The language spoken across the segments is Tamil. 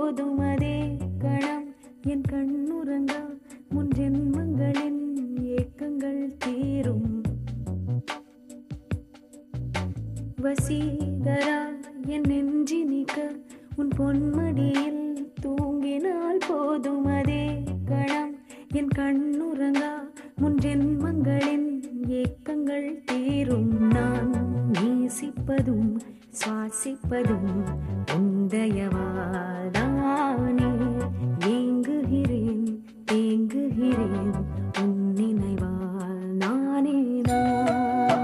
போதும் அதே கணம் என் கண்ணுறங்கா முன் ஜென்மங்களின் ஏக்கங்கள் தீரும் வசீகரா என் நெஞ்சினிக்க உன் பொன்மடியில் தூங்கினால் போதும் அதே கணம் என் கண்ணுறங்கா முன் ஜென்மங்களின் ஏக்கங்கள் தீரும் நான் நேசிப்பதும் சுவாசிப்பதும் உந்தயவாதானே ஏங்குகிறேன் தேங்குகிறேன் உன் நினைவால் நானே நான்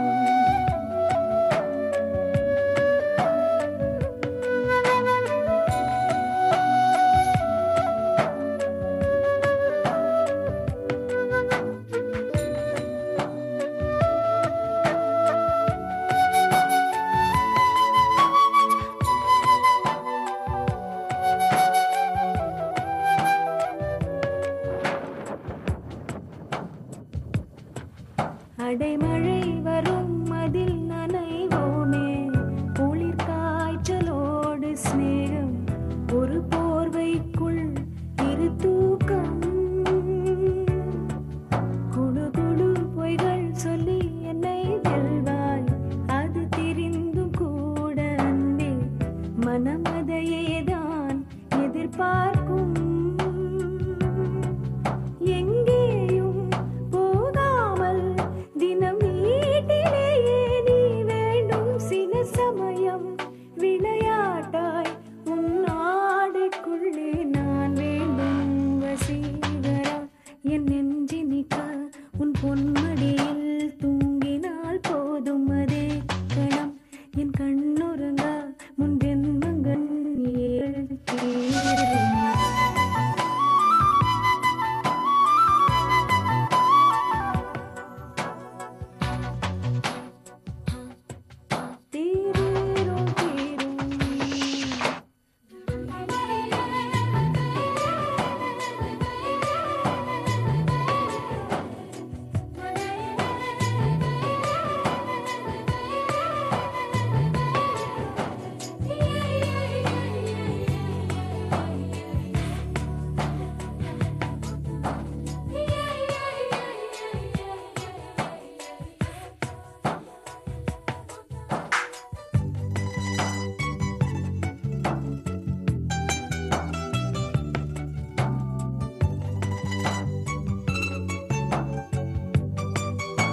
அடைமழை வரும் அதில் நனைவோமே குளிர் காய்ச்சலோடு சிநேகம் ஒரு போர்வைக்குள் இரு தூக்கம் குழு குழு பொய்கள் சொல்லி என்னை வெல்வாய் அது தெரிந்தும் கூட அன்பே மனம் அதையேதான் எதிர்பார்க்கும் எங்கேயும் போகாமல் தினம் வீட்டிலேயே நீ வேண்டும் சில சமயம் விளையாட்டாய் உன் ஆடைக்குள்ளே நான் வேண்டும் வசீகரா என் நெஞ்சினிக்க உன் பொன்மடியில் தூங்கினால் போதும் அதே கணம் என் கண்ணுறங்கா முன் ஜென்மங்கள் ஏழு தீரும் தீரீரும் தீரும்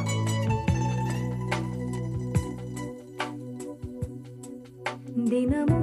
தினமும்